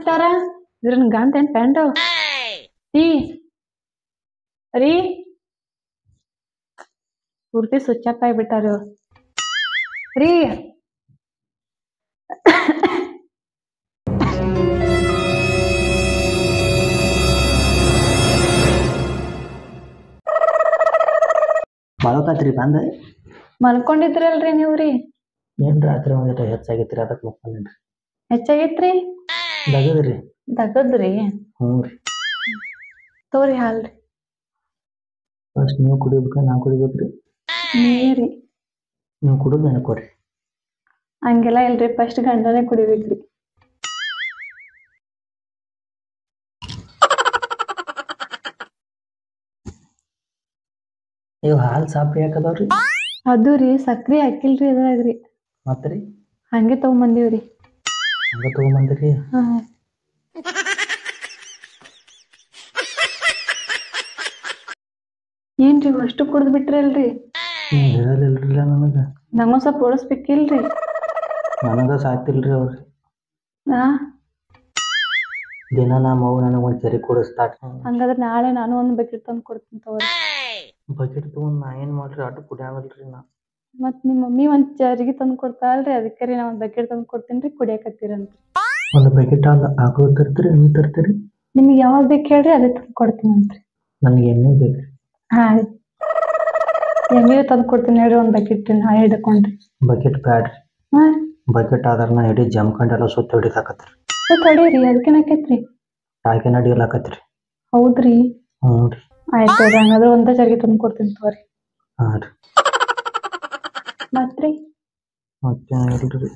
ಬಿಟ್ಟಾರ ಇದ್ರನ್ ಗಂಟ ಏನ್ ಪ್ಯಾಂಟ್ ರೀ ರೀ ಪೂರ್ತಿ ಸ್ವಿಚ್ ಆಫ್ ಆಗಿಬಿಟ್ಟಾರ ಇವ್ರು ರೀ ಮಳಕತ್ರಿ ಬಂದ ಮಲ್ಕೊಂಡಿದ್ರಲ್ರಿ ನೀವ್ರಿ ಏನ್ ರಾತ್ರಿ ಒಂದಿಟ ಹೆಚ್ಚಾಗೈತ್ರಿ ಅದಕ್ಕೆ ಮುಕ್ಕೊಂಡ್ರಿ ಹೆಚ್ಚಾಗೈತ್ರಿ ದಗದ್ರಿ ದಗದ್ರಿ ಹ್ಞೂ ರೀ ತೋರಿ ಹಾಲ್ರಿ ಫಸ್ಟ್ ನೀವು ಕುಡಿಬೇಕ ನಾ ಕುಡಿಬೇಕ್ರಿ ನೀರಿ ನೀವು ಕುಡಿದು ನನಗೆ ಕೊಡ್ರಿ ಹಂಗೆಲ್ಲ ಇಲ್ರಿ ಫಸ್ಟ್ ಗಂಡನೇ ಕುಡಿಬೇಕ್ರಿ ಇವು ಹಾಲು ಸಾಪ್ರಿ ಯಾಕದವ್ರಿ ಅದು ರೀ ಸಕ್ರಿ ಹಾಕಿಲ್ರಿ ಅದ್ರಾಗ್ರಿ ಮತ್ತೆ ರೀ ಹಂಗೆ ತಗೊಂಬಂದೀವ್ರಿ ಹಂಗ ತೊಗೊಂಬಂದ್ರಿ ಹಾ ಏನ್ರಿ ಅಷ್ಟು ಕುಡ್ದು ಬಿಟ್ರಲ್ರಿ ನೀವು ಹೇಳಲಿಲ್ರಿಲ್ಲ ನನಗೆ ನಂಗೊಂದ್ ಸ್ವಲ್ಪ ಓಡಿಸ್ಬೇಕಿಲ್ರಿ ನನಗೆ ಸಾತಿಲ್ರಿ ಅವ್ರಿ ಹಾ ದಿನ ನಮ್ಮ ಅವ್ವ ನನಗೆ ಒಂದು ಸರಿ ಕೊಡಿಸ್ತಾರ ಹಂಗಾದ್ರೆ ನಾಳೆ ನಾನು ಒಂದು ಬಕೆಟ್ ತಂದು ಕೊಡ್ತೀನಿ ತಗೋರಿ ಬಕೆಟ್ ತೊಗೊಂಡು ನಾ ಏನು ಮಾಡ್ರಿ ಅಟ್ಟು ಕುಡಿಯಾಗಲ್ರಿ ನಾ ಮತ್ ನಿಮ್ಮ ಮಮ್ಮಿ ಒಂದ್ ಚರಿಗೆ ತಂದು ಕೊಡ್ತಾಳ್ರಿ ಅದಕ್ಕೆ ರೀ ನಾ ಒಂದ್ ಬಕೆಟ್ ತಂದು ಕೊಡ್ತೀನಿ ರೀ ಕುಡಿಯಕತ್ತೀರಂತ ಒಂದು ಬಕೆಟ್ ಹಾಲು ಆಕಳು ತರ್ತೀರಿ ನೀವು ತರ್ತೀರಿ ನಿಮ್ಗೆ ಯಾವಾಗ ಬೇಕು ಹೇಳ್ರಿ ಅದೇ ತಂದು ಕೊಡ್ತೀನಿ ಅಂತ್ರಿ ನನಗೆ ಎಣ್ಣೆ ಬೇಕು ಹಾ ರೀ ಎಣ್ಣೆ ತಂದು ಕೊಡ್ತೀನಿ ಹೇಳ್ರಿ ಒಂದು ಬಕೆಟ್ ನಾ ಹಿಡ್ಕೊಂಡ್ರಿ ಬಕೆಟ್ ಬ್ಯಾಡ್ರಿ ಹಾ ಬಕೆಟ್ ಆದ್ರೆ ನಾ ಇಡೀ ಜಮ್ಕಂಡೆಲ್ಲ ಸುತ್ತ ಹಿಡಿದಾಕತ್ರಿ ಸ್ವಲ್ಪ ತಡೀರಿ ಅದಕ್ಕೇನಾಕೈತ್ರಿ ಟಾಕಿ ನಡಿಯಲಾಕತ್ರಿ ಹೌದ್ರಿ ಹ್ಞೂ ರೀ ಆಯ್ತು ರೀ ಹಂಗಾದ್ರೆ ಒಂದೇ ಚರಿಗೆ ತಂದು ಕೊಡ್ತೀನಿ ತಗೋರಿ ಹಾಂ ರೀ ಮತ್ರಿ ಮತ್ತೇನು ಇಲ್ರಿ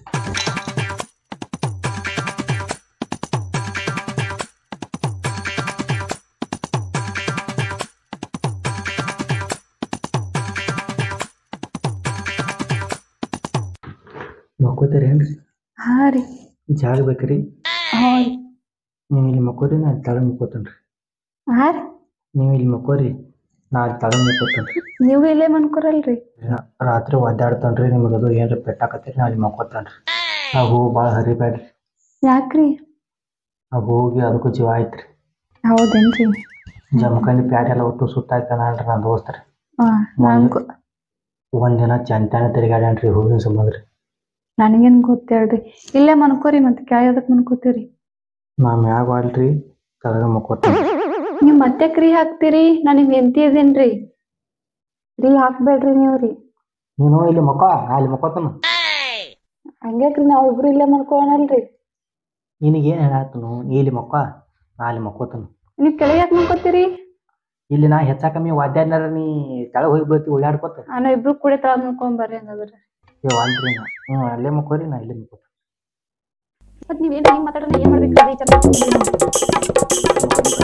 ಮಕ್ಕೋತೀರಿ ಏನ್ರಿ ಹಾ ರೀ ಜಾಗ ಬೇಕ್ರಿ ಹಾ ರೀ ನೀವು ಇಲ್ಲಿ ಮಕ್ಕೋರಿ ನಾ ಇಲ್ಲಿ ತಳಗ್ ಮುಕ್ಕೋತೇನೆ ರೀ ಹಾ ರೀ ನೀವು ಇಲ್ಲಿ ಮಕ್ಕೋರಿ ನಾ ಅಲ್ಲಿ ತಳಗ್ ಮುಕ್ಕೋತೇನೆ ರೀ ನೀವು ಇಲ್ಲೇ ಮನ್ಕೊರಲ್ರಿ ರಾತ್ರಿ ಒದ್ದಾಡ್ತಾನೆ ರೀ ನಿಮಗೆ ಅದು ಏನ್ರಿ ಪೆಟ್ಟಾಕತ್ತೀರಿ ನಾ ಅಲ್ಲಿ ಮಕ್ಕೋತಾನೆ ರೀ ಆ ಹೂವು ಭಾಳ ಹರಿಬೇಡ್ರಿ ಯಾಕ್ರಿ ಆ ಹೂವಿಗೆ ಅದಕ್ಕೂ ಜೀವ ಆಯ್ತು ರೀ ಹೌದೇನ್ರಿ ಜಮಖಂಡಿ ಪ್ಯಾಟ್ ಎಲ್ಲ ಒಟ್ಟು ಸುತ್ತಾಯ್ತಾನ ಅಲ್ರಿ ನನ್ನ ದೋಸ್ತ ರೀ ಹಾ ನಂಗೂ ಒಂದಿನ ಚಂತಾನೆ ತಿರುಗಾಡ್ಯಾನ್ರಿ ಹೂವಿನ ಸಂಬಂಧ ರೀ ನನಗೇನ್ ಗೊತ್ತೇಳ್ರಿ ಇಲ್ಲೇ ಮನ್ಕೋರಿ ಮತ್ತೆ ಕ್ಯಾಯದಕ್ ಮನ್ಕೋತೀರಿ ನಾ ಮ್ಯಾಗ ಅಲ್ರಿ ತಳಗ ಮಕ್ಕೋತಾನೆ ನೀವ್ ಮತ್ತೆ ಕ್ರೀ ಹಾಕ್ತೀರಿ ನಾ ನಿಮ್ ಹೆಂಡತಿ ಇದೀನ್ರಿ ಕ್ರೀ ಹಾಕ್ಬೇಡ್ರಿ ನೀವ್ರಿ ನೀನು ಇಲ್ಲಿ ಮಕ್ಕ ನಾ ಅಲ್ಲಿ ಮಕ್ಕೋತಾನ ಹಂಗ್ಯಾಕ್ರಿ ನಾವ್ ಇಬ್ರು ಇಲ್ಲೇ ಮನ್ಕೋಣಲ್ರಿ ನಿನಗೆ ಏನು ಹೇಳಾತನು ನೀ ಇಲ್ಲಿ ಮಕ್ಕ ನಾ ಅಲ್ಲಿ ಮಕ್ಕೋತಾನ ನೀವ್ ಕೆಳಗೆ ಯಾಕೆ ಮನ್ಕೋತೀರಿ ಇಲ್ಲಿ ನಾ ಹೆಚ್ಚಾ ಕಮ್ಮಿ ವಾದ್ಯಾಡ್ನಾರ ನೀ ಕೆಳಗೆ ಹೋಗಿ ಬೀಳ್ತಿ ಉಳ್ಳಾಡ್ಕೋತ ನಾನು ಇಬ್ರು ಕೂಡ ತಳ ಮನ್ಕೊಂಡ್ ಬರ್ರಿ ಹಂಗಾದ್ರೆ ಏ ಅಲ್ರಿ ನಾ ಹ್ಞೂ ಅಲ್ಲೇ ಮಕ್ಕೋರಿ ನಾ ಇಲ್ಲೇ ಮಕ್ಕೋತ ಮತ್ ನೀವೇನ್ ಹಿಂಗ್ ಮಾತಾಡ್ರಿ ಏನ್ ಮಾಡ್ಬೇಕು ಅದೇ ವಿಚಾರ ಮಾಡ್ಕೊಂಡ್ರಿ ನಾವು.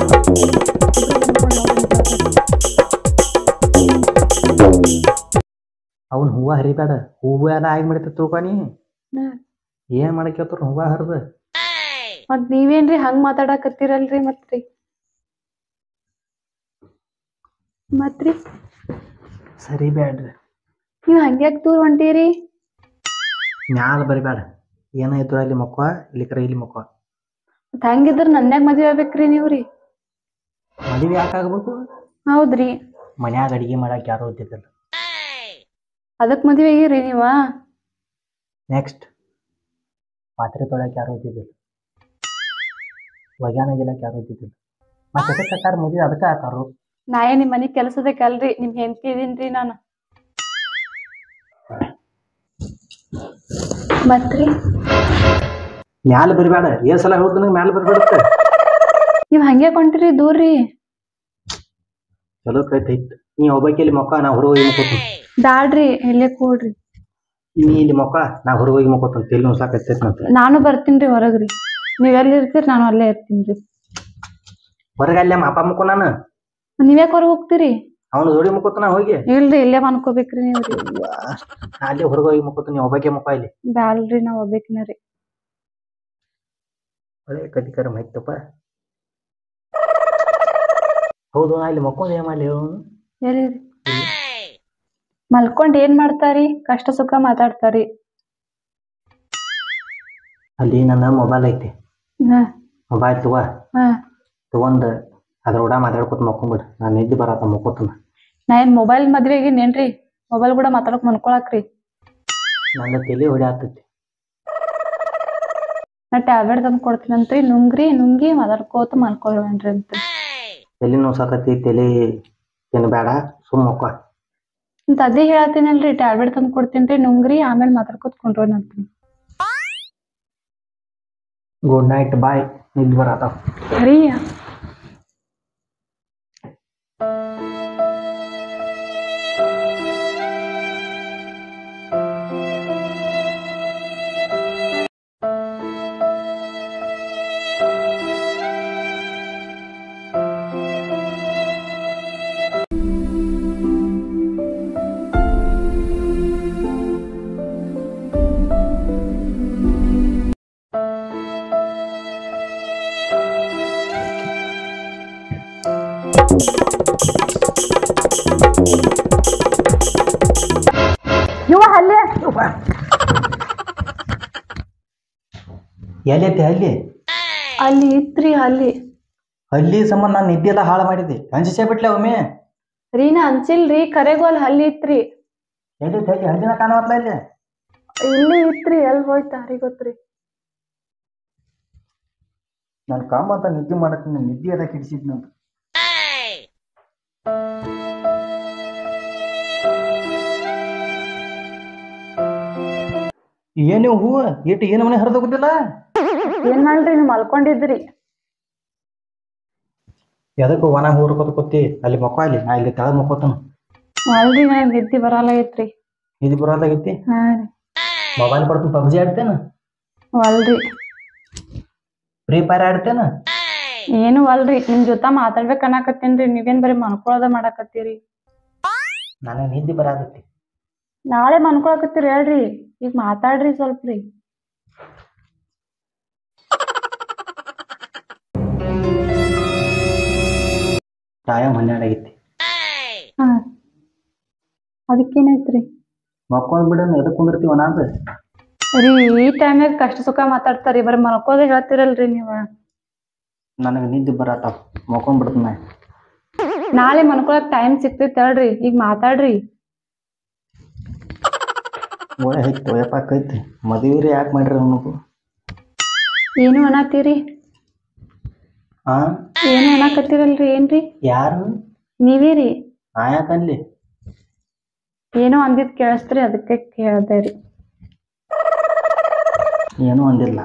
ಅವ್ನ ಹೂವ ಹರಿಬೇಡ ಹೂವು ಎಲ್ಲ ಆಗಿ ಮಾಡ್ತಿ ತಿಳ್ಕೊನಿ ಹ್ಮ್. ಏನ್ ಮಾಡಕ್ಯತ್ರ ಹೂವ ಹರಿದ ಮತ್ ನೀವೇನ್ರಿ ಹಂಗ್ ಮಾತಾಡಕತ್ತೀರಲ್ರಿ ಮತ್ರಿ ಮತ್ರಿ ಸರಿ ಬ್ಯಾಡ್ರಿ ನೀವ್ ಹಂಗ್ಯಾಕ್ ದೂರ ಹೊಂಟೀರಿ ಮ್ಯಾಲ ಬರಿಬೇಡ ಏನಾಯ್ತು ಅಲ್ಲಿ ಮಕ್ಕವ ಇಲ್ಲಿ ಕರೆ ಇಲ್ಲಿ ಮಕ್ಕವ ಮತ್ ಹಂಗಿದ್ರ ನನ್ಯಾಗ ಮದ್ವೆ ಆಗ್ಬೇಕ್ರಿ ನೀವ್ರಿ ಮದುವೆ ಯಾಕಾಗ್ಬೇಕು ಹೌದ್ರಿ ಮನ್ಯಾಗ ಅಡಿಗೆ ಮಾಡಕ್ ಯಾರು ಓದಿದ್ದಲ್ಲ ಅದಕ್ ಮದ್ವೆ ಆಗಿರಿ ನೀವ ನೆಕ್ಸ್ಟ್ ಪಾತ್ರೆ ತೊಳಕ್ ಯಾರು ಓದಿದ್ದಿಲ್ಲ ಒಗ್ಯಾನ ಗಿಲಕ್ ಯಾರು ಓದಿದ್ದಿಲ್ಲ ಮತ್ತೆ ಅದಕ್ಕೆ ಕಟ್ಟಾರ ಮದುವೆ ಅದಕ್ಕೆ ಹಾಕಾರು ನಾ ಏನ್ ನಿಮ್ ಮನಿ ಕೆಲ್ಸದಕ್ಕೆ ಅಲ್ರಿ ನಿಮ್ ಹೆಂಡತಿ ಇದೀನ್ರಿ ನಾನು ಮತ್ರಿ ಮ್ಯಾಲ ಬರಿಬೇಡ ಏನ್ ಸಲ ಹೇಳ್ದು ನಂಗೆ ಮ್ಯಾಲ ಬರ್ಬೇಡತ್ತೆ ನೀವ್ ಹಂಗೆ ಕೊಂಟಿರಿ ದೂರ್ರಿ ಚಲೋ ಕೈತ್ ಐತ್ ನೀ ಒಬ್ಬಾಕಿ ಇಲ್ಲಿ ಮಕ್ಕ ನಾ ಹೊರಗೆ ಹೋಗಿ ಮಕ್ಕೋತೀನಿ ಬ್ಯಾಡ್ರಿ ಇಲ್ಲೇ ಕೂಡ್ರಿ ನೀ ಇಲ್ಲಿ ಮಕ್ಕ ನಾ ಹೊರಗೆ ಹೋಗಿ ಮಕ್ಕೋತೀನಿ ತೆಲ್ ನೋಸಾಕತ್ತೈತಿ ಅಂತ ನಾನು ಬರ್ತೀನ್ರಿ ಹೊರಗ್ರಿ ನೀವ್ ಎಲ್ಲಿ ಇರ್ತೀರಿ ನಾನು ಅಲ್ಲೇ ಇರ್ತೀನ್ರಿ ಹೊರಗೆ ಅಲ್ಲೇ ಅಪ್ಪ ಮಕ್ಕೋ ನಾನು ನೀವ್ಯಾಕ್ ಹೊರಗ್ ಹೋಗ್ತೀರಿ ಅವನು ಜೋಡಿ ಮಕ್ಕೋತಾನ ಹೋಗಿ ಇಲ್ರಿ ಇಲ್ಲೇ ಮನ್ಕೋಬೇಕ್ರಿ ನೀವ್ರಿ ನಾ ಅಲ್ಲೇ ಹೊರಗೆ ಹೋಗಿ ಮಕ್ಕೋತೀನಿ ಒಬ್ಬಾಕೆ ಮಕ್ಕ ಇಲ್ಲಿ ಬ್ಯಾಡ್ರಿ ನಾವ್ ಹೋಗ್ಬೇಕಿನ ರೀ ಒಳ್ಳೆ ಕದಿಕರ ಮೈತಪ್ಪ ಹೌದು ನಾ ಇಲ್ಲಿ ಮಕ್ಕೊಂಡ್ ಏನ್ ಮಾಡ್ಲಿ ಹೇಳು ಎಲ್ಲಿ ಮಲ್ಕೊಂಡ್ ಏನ್ ಮಾಡ್ತಾರಿ ಕಷ್ಟ ಸುಖ ಮಾತಾಡ್ತಾರಿ ಅಲ್ಲಿ ನನ್ನ ಮೊಬೈಲ್ ಐತಿ ಹಾ ಮೊಬೈಲ್ ತಗೋ ಹಾ ತಗೊಂಡ್ ಅದ್ರ ಕೂಡ ಮಾತಾಡ್ಕೊತ ಮಕ್ಕೊಂಬಿಡ್ರಿ ನಾನು ನಿದ್ದೆ ಬರತ್ತ ಮಕ್ಕೋತನ ನಾ ಏನ್ ಮೊಬೈಲ್ ಮದ್ವೆಗಿನೇನ್ರಿ ಮೊಬೈಲ್ ಕೂಡ ಮಾತಾಡಕ್ ಮನ್ಕೊಳಕ್ರಿ ನಂದು ತಲೆ ಹೊಡಿ ಆಗ್ತೈತಿ ನಾ ಟ್ಯಾಬ್ಲೆಟ್ ತಂದು ಕೊಡ್ತೀನಂತ್ರಿ ನುಂಗ್ರಿ ನುಂಗಿ ಮಾತಾಡ್ಕೋತ ಮಲ್ಕೊಳ್ವೇನ್ರಿ ಅಂತ ತಲೆ ನೋಸಾಕತಿ ತಲೆ ತಿನ್ಬೇಡ ಸುಮ್ಮ ಮಕ್ಕ ಅಂತ ಅದೇ ಹೇಳತ್ತೀನಲ್ರಿ ಟ್ಯಾಬ್ಲೆಟ್ ತಂದು ಕೊಡ್ತೀನ್ರಿ ನುಂಗ್ರಿ ಆಮೇಲೆ ಮಾತಾಡ್ಕೋತ ಕುಂಡ್ರೋನಂತ್ರಿ ಗುಡ್ ನೈಟ್ ಬಾಯ್ ನಿದ್ದೆ ಬರತ್ತಾವ ರೀ ಇವ ಅಲ್ಲೇ ಎಲ್ಲೈತಿ ಅಲ್ಲಿ ಅಲ್ಲಿ ಇತ್ರಿ ಅಲ್ಲಿ ಅಲ್ಲಿ ಸಂಬಂಧ ನಾನು ನಿದ್ದೆ ಎಲ್ಲ ಹಾಳು ಮಾಡಿದೆ ಅಂಜಿಸೇ ಬಿಟ್ಲೆ ಒಮ್ಮೆ ರೀ ನಾ ಅನ್ಸಿಲ್ರಿ ಕರೆಗೂ ಅಲ್ಲಿ ಹಲ್ಲಿ ಇತ್ರಿ ಎಲ್ಲೈತಿ ಅಲ್ಲಿ ಹಲ್ಲಿನ ಕಾಣವತ್ಲ ಇಲ್ಲಿ ಇಲ್ಲಿ ಇತ್ರಿ ಎಲ್ಲಿ ಹೋಯ್ತ ಯಾರಿಗ್ ಗೊತ್ತ್ರಿ ನಾನು ಕಾಮ ಅಂತ ನಿದ್ದೆ ಮಾಡತ್ತೀನಿ ನಿದ್ದೆ ಅದ ಕಿಡಿಸಿದ್ನು ಅಂತ ಏನು ಹೂವು ಏಟು ಏನು ಮನೆ ಹರಿದೋಗುದಿಲ್ಲ ಏನ್ ಮಾಡ್ರಿ ನೀವ್ ಮಲ್ಕೊಂಡಿದ್ರಿ ಎದಕ್ಕೆ ವನ ಹೂರ್ಕೋತ ಕೂತಿ ಅಲ್ಲಿ ಮಕ್ಕ ಅಲ್ಲಿ ನಾ ಇಲ್ಲಿ ತೆಳಗ್ ಮಕ್ಕೋತಾನ ಅಲ್ರಿ ನನಗ್ ನಿದ್ದಿ ಬರಲ್ಲ ಐತ್ರಿ ಇದು ಬರೋದಾಗೈತಿ ಹಾ ರೀ ಮೊಬೈಲ್ ಬರ್ತು ಪಬ್ಜಿ ಆಡ್ತೇನ ಅಲ್ರಿ ಫ್ರೀ ಫೈರ್ ಆಡ್ತೇನ ಏನು ಅಲ್ರಿ ನಿಮ್ ಜೊತೆ ಮಾತಾಡ್ಬೇಕ್ ಅನ್ನಕತ್ತೀನ್ರಿ ನೀವೇನ್ ಬರೀ ಮನ್ಕೊಳದ ಮಾಡಾಕತ್ತೀರಿ ನನಗೆ ನಿದ್ದೆ ಬರಾಕತ್ತಿ ನಾಳೆ ಮನ್ಕೊಳಕತ್ತೀರಿ ಹೇಳ್ರಿ ಈಗ ಮಾತಾಡ್ರಿ ಸ್ವಲ್ಪ ರೀ ಟೈಮ್ ಹನ್ನೆರಡು ಆಗೈತಿ ಹಾ ಅದಕ್ಕೇನೈತ್ರಿ ಮಕ್ಕೊಂಡ್ ಬಿಡ ಎದಕ್ ಕುಂದಿರ್ತೀವ ನಾಂತ ರೀ ಈ ಟೈಮ್ನಾಗ ಕಷ್ಟ ಸುಖ ಮಾತಾಡ್ತಾರಿ ಬರೀ ಮನ್ಕೋದ ಹೇಳ್ತಿರಲ್ರಿ ನೀವ ನನಗೆ ನಿದ್ದೆ ಬರತ್ತಾವ ಮಕ್ಕೊಂಡ್ ಬಿಡ್ತೀನಿ ನಾಳೆ ಮನ್ಕೊಳಕ್ ಟೈಮ್ ಸಿಕ್ತೈತ್ ಹೇಳ್ರಿ ಈಗ ಮಾತಾಡ್ರಿ ಒಳ್ಳೆ ಐತಿ ಒಯಪ್ಪ ಕೈತಿ ಮದುವೆ ಯಾಕೆ ಮಾಡ್ರಿ ಅವನಿಗೂ ಏನು ಅನ್ನತ್ತೀರಿ ಹಾ ಏನು ಅನ್ನಕತ್ತೀರಲ್ರಿ ಏನ್ರಿ ಯಾರು ನೀವೇ ರೀ ನಾ ಯಾಕನ್ಲಿ ಏನೋ ಅಂದಿದ್ ಕೇಳಿಸ್ತ್ರಿ ಅದಕ್ಕೆ ಕೇಳ್ದೆ ರೀ ಏನೂ ಅಂದಿಲ್ಲ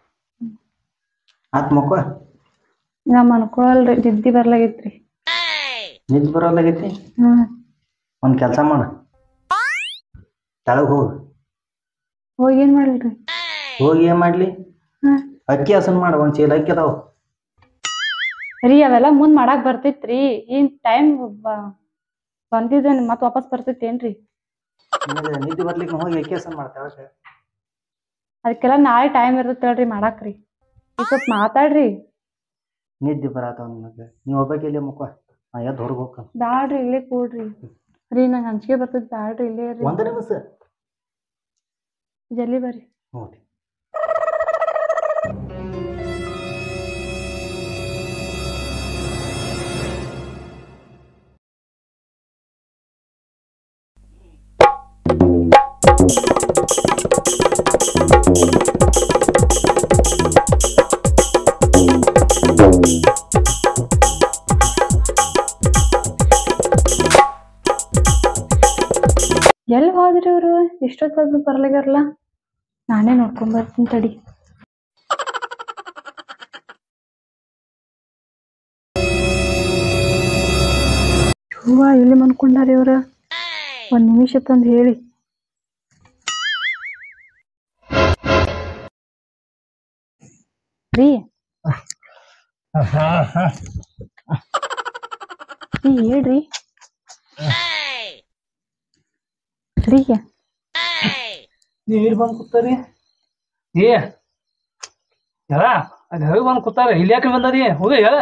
ಆತ್ ಮಕ್ಕ ನಾ ಮನ್ಕೊಳಲ್ರಿ ನಿದ್ದಿ ಬರ್ಲಾಗೈತ್ರಿ ನಿದ್ದೆ ಬರೋಲಾಗೈತಿ ಹಾ ಒಂದು ಕೆಲಸ ಮಾಡ ತೆಳಗ್ ಹೋಗು ಹೋಗಿ ಏನ್ ಮಾಡ್ಲ್ರಿ ಹೋಗಿ ಏನ್ ಮಾಡ್ಲಿ ಹಾ ಅಕ್ಕಿ ಹಸನ್ ಮಾಡ ಒಂದ್ ಚೀಲ ಅಕ್ಕಿ ಅದಾವ ರೀ ಅವೆಲ್ಲ ಮುಂದ್ ಮಾಡಾಕ್ ಬರ್ತೈತ್ರಿ ಏನ್ ಟೈಮ್ ಬಂದಿದ್ದ ಮತ್ ವಾಪಸ್ ಬರ್ತೈತೇನ್ರಿ ನಿನಗೆ ನಿದ್ದೆ ಬರ್ಲಿಕ್ಕೆ ಹೋಗಿ ಅಕ್ಕಿ ಹಸನ್ ಮಾಡ್ತಾವ ಅದಕ್ಕೆಲ್ಲ ನಾಳೆ ಟೈಮ್ ಇರ್ತೈತೆ ಹೇಳ್ರಿ ಮಾಡಾಕ್ರಿ ಈಗ ಸ್ವಲ್ಪ ಮಾತಾಡ್ರಿ ನಿದ್ದೆ ಬರತ್ತಾವ ನಿನಗೆ ನೀವು ಒಬ್ಬಕ್ಕೆ ಇಲ್ಲಿ ಮುಕ್ಕ ನಾ ಎದ್ದು ಹೊರಗೆ ಹೋಗ್ಕ ಬ್ಯಾಡ್ರಿ ಇಲ್ಲೇ ಕೂಡ್ರಿ ರೀ ನಂಗೆ ಹಂಚಿಕೆ ಬರ್ತೈತಿ ಬ್ಯಾಡ್ರಿ ಇಲ್ಲೇ ರೀ ಒಂದ ನಿಮಿಷ ಜಲ್ದಿ ಬರ್ರಿ ನೋಡಿ ಎಲ್ಲಿ ಹೋದ್ರಿ ಇವ್ರು ಇಷ್ಟೊತ್ತಾದ್ರು ಬರ್ಲಿಗಾರಲ್ಲ ನಾನೇ ನೋಡ್ಕೊಂಡ್ ಬರ್ತೀನಿ ತಡಿ ಹೂವ ಎಲ್ಲಿ ಮನ್ಕೊಂಡಾರಿ ಇವ್ರ ಒಂದ್ ನಿಮಿಷ ತಂದು ಹೇಳಿ ರೀ ರೀ ಹೇಳ್ರಿ ರೀ ನೀವ್ ಇಲ್ಲಿ ಬಂದ್ ಕೂತಾರಿ ಏ ಯಾರ ಅಲ್ಲಿ ಹೋಗಿ ಬಂದ್ ಕೂತಾರ ಇಲ್ಲಿ ಯಾಕೆ ಬಂದದಿ ಹೋಗ ಹೇಳ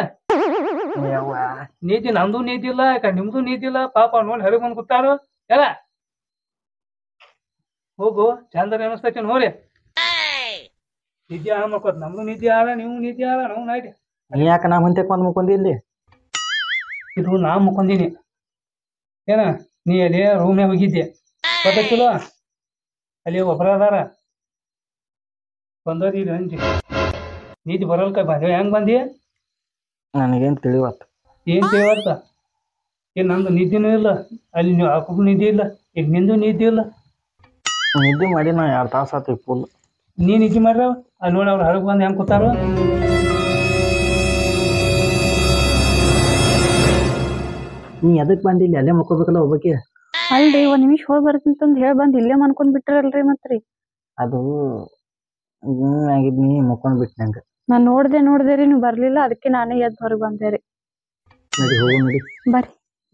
ನೀತಿ ನಂದು ನೀತಿ ಇಲ್ಲ ಯಾಕ ನಿಮ್ದು ನೀತಿ ಇಲ್ಲ ಪಾಪ ನೋಡಿ ಹೊರಗೆ ಬಂದ್ ಕೂತಾರು ಹೇಳ ಹೋಗು ಚಂದ ಅನಿಸ್ತೈತಿ ನೋಡಿ ನಿದ್ದೆ ಆ ಮಕ್ಕೋತ್ ನಮ್ದು ನಿದ್ದೆ ಆದ ನೀವು ನಿದ್ದೆ ಆದ ನಾವು ನೈಟ್ ನೀ ಯಾಕೆ ನಾ ಮಂತ್ಯಕ್ಕೆ ಬಂದು ಮುಕೊಂಡಿ ಇಲ್ಲಿ ಇದು ನಾ ಮುಕೊಂದೀನಿ ಏನ ನೀ ಅಲ್ಲಿ ರೂಮ್ನಾಗ ಹೋಗಿದ್ದೆ ಗೊತ್ತಾಯ್ತಿಲ್ಲ ಅಲ್ಲಿ ಒಬ್ಬರ ಅದಾರ ಬಂದದಿ ಅಂಜಿ ನಿದ್ದೆ ಬರಲ್ಕ ಬಂದೆ ಹೆಂಗ್ ಬಂದಿ ನನಗೇನು ತಿಳಿವತ್ತು ಏನ್ ಇವತ್ತ ಏನ್ ನಂದು ನಿದ್ದೆನೂ ಇಲ್ಲ ಅಲ್ಲಿ ನೀವು ಹಾಕೋಕ್ ನಿದ್ದೆ ಇಲ್ಲ ಈಗ ನಿಂದು ನಿದ್ದೆ ಇಲ್ಲ ನಿದ್ದೆ ಮಾಡಿ ನಾ ಎರಡು ತಾಸು ಆತು ಫುಲ್ ನೀ ನಿದ್ದೆ ಮಾಡ್ರ ಅಲ್ಲಿ ನೋಡಿ ಅವ್ರು ಹೊರಗೆ ಬಂದು ಹೆಂಗ್ ಕೂತಾರ ನೀ ಎದಕ್ಕೆ ಬಂದಿ ಇಲ್ಲಿ ಅಲ್ಲೇ ಮಕ್ಕೋಬೇಕಲ್ಲ ಒಬ್ಬಕ್ಕೆ ಅಲ್ರಿ ಒಂದ್ ನಿಮಿಷ ಹೋಗಿ ಬರ್ತೀನಿ ಹೇಳಿ ಬಂದ್ ಇಲ್ಲೇ ಮನ್ಕೊಂಡ್ ಬಿಟ್ರಲ್ರಿ ಮತ್ರಿ ಅದು ಆಗಿದ್ನಿ ಮುಕ್ಕೊಂಡ್ ಬಿಟ್ಟು ನಂಗೆ ನಾನ್ ನೋಡ್ದೆ ನೋಡ್ದೆ ರೀ ನೀವು ಬರ್ಲಿಲ್ಲ ಅದಕ್ಕೆ ನಾನೇ ಎದ್ದು ಹೊರಗೆ ಬಂದೆ ರೀ ನಡಿ ಹೋಗು ನಡಿ ಬರ್ರಿ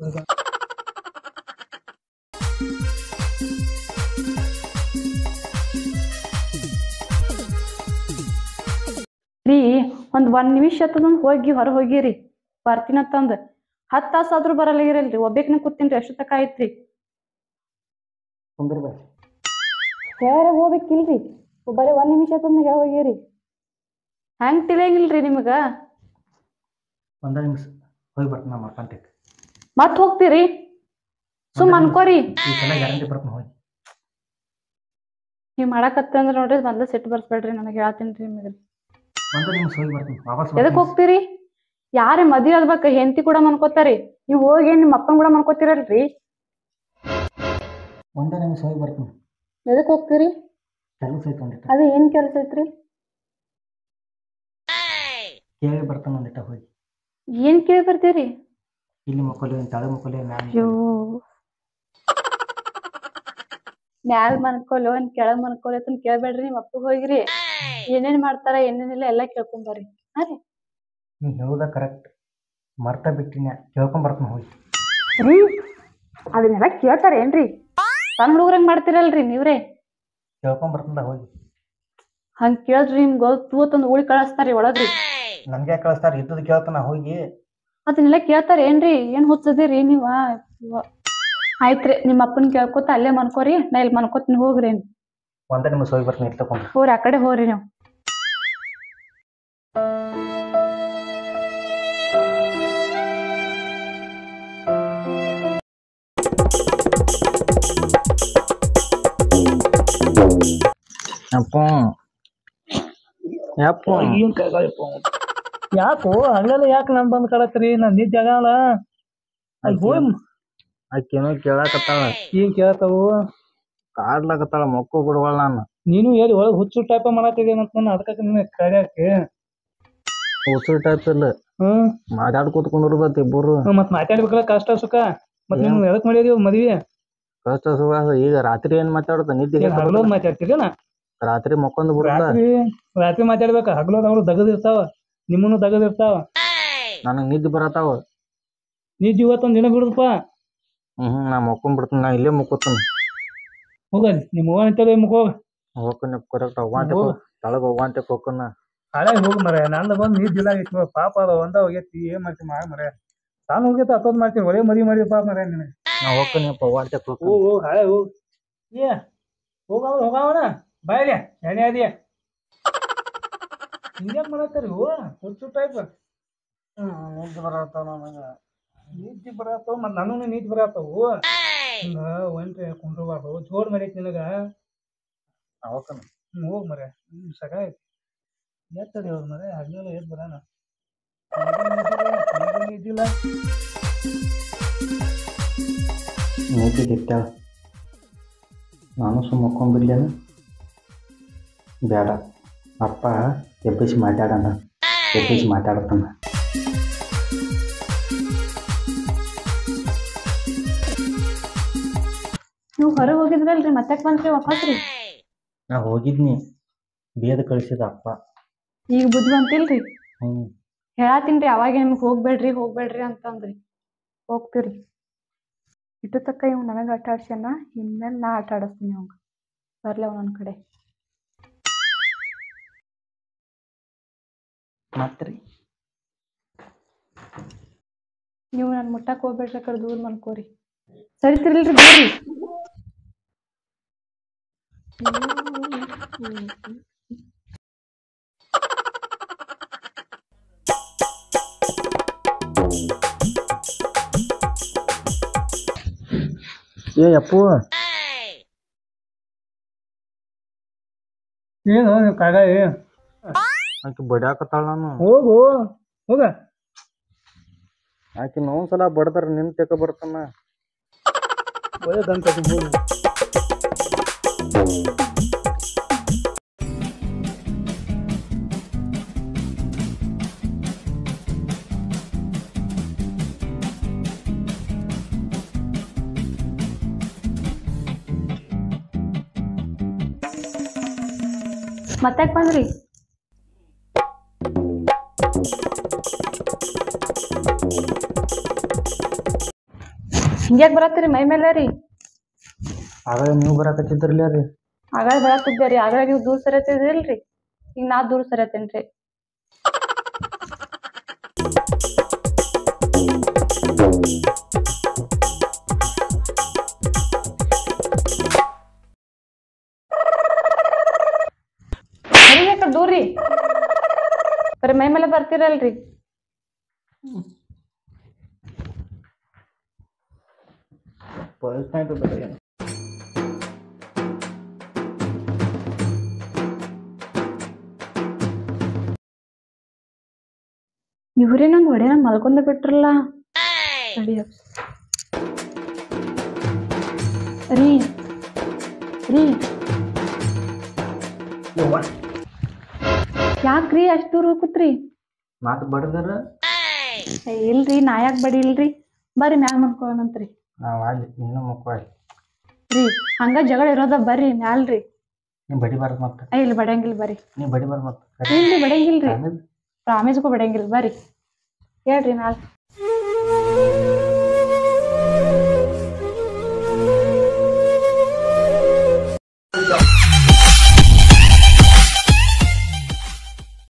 ರೀ ಒಂದ್ ಒಂದ್ ನಿಮಿಷ ಆತದಂದ್ ಹೋಗಿ ಹೊರ ಹೋಗಿರಿ ಬರ್ತೀನಂತಂದ್ ಹತ್ತು ತಾಸು ಆದ್ರೂ ಬರಲ್ಲ ಇರಲ್ರಿ ಒಬ್ಬೇಕ್ನ ಕೂತೀನಿ ಎಷ್ಟು ತಕ ಐತ್ರಿ ಕುಂದ್ರ ಬಾ ಹೇಳ ಹೋಗ್ಬೇಕಿಲ್ರಿ ಬರೀ ಒಂದ್ ನಿಮಿಷ ಆತಂದ್ ಹೇಳ ಹೋಗಿರಿ ಹೆಂಗ್ ತಿಳಿಯಂಗಿಲ್ರಿ ನಿಮಗ ಒಂದ ನಿಮಿಷ ಹೋಗಿ ಬರ್ತೀನಿ ನಾ ಮಕ್ಕಂತೆ ಮತ್ ಹೋಗ್ತೀರಿ ಸುಮ್ ಅನ್ಕೋರಿ ಈ ಸಲ ಗ್ಯಾರಂಟಿ ಬರ್ತೀನಿ ಹೋಗಿ ನೀವ್ ಮಾಡಕತ್ತಂದ್ರ ನೋಡ್ರಿ ಬಂದ ಸಿಟ್ಟು ಬರ್ಸ್ಬೇಡ್ರಿ ನನಗೆ ಹೇಳ್ತೀನಿ ನಿಮಗೆ ಒಂದ ನಿಮಿಷ ಹೋಗಿ ಬರ್ತೀನಿ ವಾಪಸ್ ಎದಕ್ ಹೋಗ್ತೀರಿ ಯಾರೇ ಮದ್ವೆ ಆಗ್ಬೇಕ ಹೆಂಡತಿ ಕೂಡ ಮನ್ಕೋತಾರಿ ನೀವ್ ಹೋಗಿ ನಿಮ್ಮ ಅಪ್ಪನ್ ಕೂಡ ಮನ್ಕೋತಿರಲ್ರಿ ಒಂದ ನಿಮಿಷ ಹೋಗಿ ಬರ್ತೀನಿ ಎದಕ್ ಹೋಗ್ತೀರಿ ಕೆಲಸ ಐತೆ ಒಂದಿಟ್ಟ ಅದ ಏನ್ ಕೆಲ್ಸ ಐತ್ರಿ ಕೇಳಿ ಬರ್ತಾನೆ ಒಂದಿಟ್ಟ ಹೋಗಿ ಏನ್ ಕೇಳಿ ಬರ್ತೀರಿ ಇಲ್ಲಿ ಮಕ್ಕೊಲಿ ತಳ ಮಕ್ಕೊಲಿ ಮ್ಯಾಲ ಅಯ್ಯೋ ಮ್ಯಾಲ್ ಮನ್ಕೊಲು ಒಂದ್ ಕೆಳಗ್ ಮನ್ಕೊಲು ಅಂತ ಕೇಳ್ಬೇಡ್ರಿ ನಿಮ್ ಅಪ್ಪಗ್ ಹೋಗಿರಿ ಏನೇನ್ ಮಾಡ್ತಾರ ಏನೇನಿಲ್ಲ ಎಲ್ಲಾ ಕೇಳ್ಕೊಂಬರ್ರಿ ಹಾ ರೀ ನೀ ಹೇಳುದ ಕರೆಕ್ಟ್ ಮರ್ತ ಬಿಟ್ಟಿನ ಕೇಳ್ಕೊಂಡ್ ಬರ್ತೀನಿ ಹೋಗಿ ರೀ ಅದನ್ನೆಲ್ಲ ಕೇಳ್ತಾರ ಏನ್ರಿ ಸಣ್ಣ ಹುಡುಗ್ರಂಗ್ ಮಾಡ್ತಿರಲ್ರಿ ನೀವ್ರೇ ಕೇಳ್ಕೊಂಡ್ ಬರ್ತಿಂದ ಹೋಗಿ ಹಂಗ್ ಕೇಳಿದ್ರಿ ನಿಮ್ಗ ತೂತಂದ್ ಉಳಿ ಕಳಿಸ್ತಾರಿ ಒಳಗ್ರಿ ನನ್ಗೆ ಕಳಿಸ್ತಾರ ಇದ್ದದ್ದು ಕೇಳ್ತಾನ ಹೋಗಿ ಅದನ್ನೆಲ್ಲ ಕೇಳ್ತಾರ ಏನ್ರಿ ಏನ್ ಹುಚ್ಚದಿರಿ ನೀವ ಯವ್ವ. ಆಯ್ತ್ರಿ ನಿಮ್ಮ ಅಪ್ಪನ್ ಕೇಳ್ಕೊತ ಅಲ್ಲೇ ಮನ್ಕೋರಿ ನಾ ಇಲ್ಲಿ ಮನ್ಕೋತೀನಿ ಹೋಗ್ರಿ ಒಂದ ನಿಮಿಷ ಹೋಗಿ ಬರ್ತೀನಿ ಇಲ್ಲಿ ತಗೊಂಡ್ರೆ ಹೋರಿ ಆ ಕಡೆ ಹೋರಿ ನೀವು ಅಪ್ಪ ಯಪ್ಪ ಏನ್ ಕೈಗಾಯಪ್ಪ ಯಾಕೋ ಹಂಗಲ್ಲ ಯಾಕೆ ನಮ್ ಬಂದ್ ಕಳತ್ರಿ ನಾ ನಿದ್ದೆ ಆಗಲ್ಲ ಅಲ್ಲಿ ಹೋಗಿ ಆಕೇನೋ ಕೇಳಾಕತ್ತಾಳ ಏನ್ ಕೇಳ್ತಾವು ಕಾಡ್ಲಾಕತ್ತಾಳ ಮಕ್ಕು ಬಿಡುವಳ ನಾನು ನೀನು ಎಲ್ಲಿ ಒಳಗ್ ಹುಚ್ಚು ಟೈಪ ಮಾಡತ್ತಿದೇನಂತ ನಾನು ಅದಕ್ಕೆ ನಿನ್ನ ಕರ್ಯಾಕೆ ಉಸಿರು ಟೈಪ್ ಇಲ್ಲ ಹ್ಮ್ ಮಾತಾಡ್ ಕೂತ್ಕೊಂಡಿರ್ಬೇಕು ಇಬ್ಬರು ಹ್ಮ್, ಮತ್ ಮಾತಾಡ್ಬೇಕಲ್ಲ ಕಷ್ಟ ಸುಖ ಮತ್ ನಿಮ್ ಎದಕ್ ಮಾಡಿದೀವಿ ಮದ್ವಿ ಕಷ್ಟ ಸುಖ ಈಗ ರಾತ್ರಿ ಏನ್ ಮಾತಾಡ್ತ ನಿದ್ದೆ ಏನ್ ಹಗಲೋದ್ ಮಾತಾಡ್ತೀರೇನ ರಾತ್ರಿ ಮಕ್ಕೊಂದ್ ಬಿಡುದ ರಾತ್ರಿ ರಾತ್ರಿ ಮಾತಾಡ್ಬೇಕ ಹಗಲೋದ್ ಅವ್ರು ದಗದ್ ಇರ್ತಾವ ನಿಮ್ಮನ್ನು ದಗದ್ ಇರ್ತಾವ ನನಗ್ ನಿದ್ದೆ ಬರತಾವ ನೀ ಇವತ್ತೊಂದ್ ದಿನ ಬಿಡುದಪ್ಪ ಹ್ಮ್ ಹ್ಮ್ ನಾ ಮಕ್ಕೊಂಡ್ ಬಿಡ್ತೀನಿ ನಾ ಇಲ್ಲೇ ಮುಕ್ಕೋತೀನಿ ಹೋಗಲ್ಲಿ ನಿಮ್ಮ ಅವ್ವ ನಿಂತದ ಮುಖ ಹೋಗ ಹೋಗ್ತೀನಿ ಕರೆಕ್ಟ್ ಹೋಗಂತೆ ಹೋಗು. ತಳಗ ಹೋಗಂತೆ ಹೋಗ್ಕನ ಹಳೆ ಹೋಗ್ ಮರ ನಂದ ಬಂದ್ ನೀರ್ ಜಿಲ್ಲ ಆಗಿತ್ತು ಪಾಪ ಅದ ಒಂದ ಹೋಗೈತಿ ಏನ್ ಮಾಡ್ತಿ ಮಾಡ ಮರ ತಾನು ಹೋಗೈತ ಹತ್ತೋದ್ ಮಾಡ್ತೀನಿ ಒಳ್ಳೆ ಮದಿ ಮಾಡಿ ಪಾಪ ಮರ ನಿನಗೆ ನಾ ಹೋಗ್ತೀನಿ ಹೋಗಂತೆ ಹೋಗ್ತೀನಿ ಹೋಗ್ ಹೋಗ್ ಹಳೆ ಹೋಗ್ ಏ ಹೋಗವ ಹೋಗವನ ಬಾಯ್ಲೆ ಎಣ್ಣೆ ಅದಿಯ ಹಿಂಗ್ಯಾಕ್ ಮಾಡತ್ತಾರಿ ಓ ಹುಚ್ಚು ಟೈಪ್ ನಿದ್ದೆ ಬರತ್ತಾವ ನನಗ ನೀತಿ ಬರತ್ತವ ಮತ್ ನನಗೂ ನೀತಿ ಬರತ್ತವು ಹಿಂಗ ಒಂಟ್ರಿ ಕುಂಡ್ರಬಾರ್ದು ಜೋರ್ ಮಾಡೈತಿ ನಿನಗ ನಾ ಹೋಗ್ತೀನಿ ಹ್ಮ್ ಹೋಗ್ ಮರ ಹ್ಮ್ ಸಗ ಐತಿ ಎತ್ತಡಿ ಹೋಗ್ ಮರ ಹಗ್ಲೆಲ್ಲ ಎದ್ ಬರಾನ ಇದ್ದಿಲ್ಲ ನೀತಿ ಗಿಟ್ಟಾಳ ನಾನು ಸುಮ್ಮ ಮಕ್ಕೊಂಡ್ಬಿಡ್ಲೇನು ಬೇಡ ಅಪ್ಪ ಎಬ್ಬಿಸಿ ಮಾತಾಡೋಣ ಎಬ್ಬಿಸಿ ಮಾತಾಡ್ತಾನ ನೀವು ಹೊರಗೆ ಹೋಗಿದ್ರಲ್ರಿ ಮತ್ತೆ ಬಂದ್ರಿ ವಾಪಸ್ ರೀ ನಾ ಹೋಗಿದ್ನಿ ಬೇದ ಕಳಿಸಿದ ಅಪ್ಪ ಈಗ ಬುದ್ಧಿ ಬಂತಿಲ್ರಿ ಹ್ಮ್ ಹೇಳತ್ತೀನ್ರಿ ಅವಾಗ ನಿಮ್ಗೆ ಹೋಗ್ಬೇಡ್ರಿ ಹೋಗ್ಬೇಡ್ರಿ ಅಂತಂದ್ರಿ ಹೋಗ್ತೀರಿ ಇಟ್ಟು ತಕ್ಕ ಇವ್ ನನಗೆ ಆಟ ಆಡ್ಸ್ಯಾನ ಇನ್ಮೇಲೆ ನಾ ಆಟ ಆಡಿಸ್ತೀನಿ ಅವಂಗ ಬರ್ಲಿ ಅವ ನನ್ನ ಕಡೆ ಮತ್ರಿ ನೀವು ನನ್ನ ಮುಟ್ಟಕ್ಕೆ ಹೋಗ್ಬೇಡ್ರಿ ಆ ಕಡೆ ದೂರ ಮನ್ಕೋರಿ ಸರಿತಿರಲ್ರಿ ಬರ್ರಿ ಏ ಅಪ್ಪು ಏನು ನೀವು ಕಾಗಾಯಿ ಆಕಿ ಬಡಿಯಾಕತ್ತಾಳ ನಾನು ಹೋಗು ಹೋಗ ಆಕಿ ಸಲ ಬಡದಾರ ನಿನ್ ತೆಕ ಬರ್ತಾನ ಒಳ್ಳೆದಂತ ಹೋಗು ಮತ್ತಾಕ್ ಬಂದ್ರಿ ಹಿಂಗ್ಯಾಕ್ ಬರತ್ತೀರಿ ಮೈ ಮೇಲೆ ರೀ ಆಗ ನೀವು ಬರಾಕತ್ತಿದ್ರಲ್ಲ ರೀ ಆಗಾಗ ಬರತ್ತಿದ್ದೆ ರೀ ಆಗಾಗ ನೀವು ದೂರ ಸರಿಯತ್ತಿದ್ರಿಲ್ರಿ ಈಗ ನಾ ದೂರ ಸರಿಯತ್ತೇನ್ರಿ ಸರಿಯಾಕ ದೂರ ರೀ ಬರೀ ಮೈ ಮೇಲೆ ಬರ್ತೀರಲ್ರಿ ಇವ್ರೇ ನಂಗೆ ಒಡೆನ ಮಲ್ಕೊಂಡ ಬಿಟ್ರಲ್ಲ ತಡಿ ಅಪ್ಪ. ರೀ ರೀ ಯಾಕ್ರಿ ಅಷ್ಟು ದೂರ ಹೋಗುತ್ರಿ ಮಾತು ಬಡದಾರ ಏ, ಇಲ್ರಿ ನಾ ಯಾಕೆ ಬಡಿ ಇಲ್ರಿ ಬರ್ರಿ ಮ್ಯಾಲ ಮಲ್ಕೊಳ್ಳೋಣಂತ್ರಿ ನಾವ್ ಅಲ್ಲಿ ನೀನು ಮಕ್ಕಳ ರೀ ಹಂಗ ಜಗಳ ಇರೋದ ಬರ್ರಿ ಮ್ಯಾಲ್ರಿ ನೀ ಬಡಿಬಾರ್ದು ಮತ್ತೆ ಏ ಇಲ್ಲಿ ಬಡಿಯಂಗಿಲ್ಲ ಬರ್ರಿ ನೀ ಬಡಿಬಾರ್ದು ಮತ್ತೆ ಇಲ್ರಿ ಬಡಿಯಂಗಿಲ್ರಿ ಆಮೇಲೆ ಪ್ರಾಮಿಸ್ಗೂ ಬಡಿಯಂಗಿಲ್ಲ ಬರ್ರಿ ಹೇಳ್ರಿ ಮ್ಯಾಲ್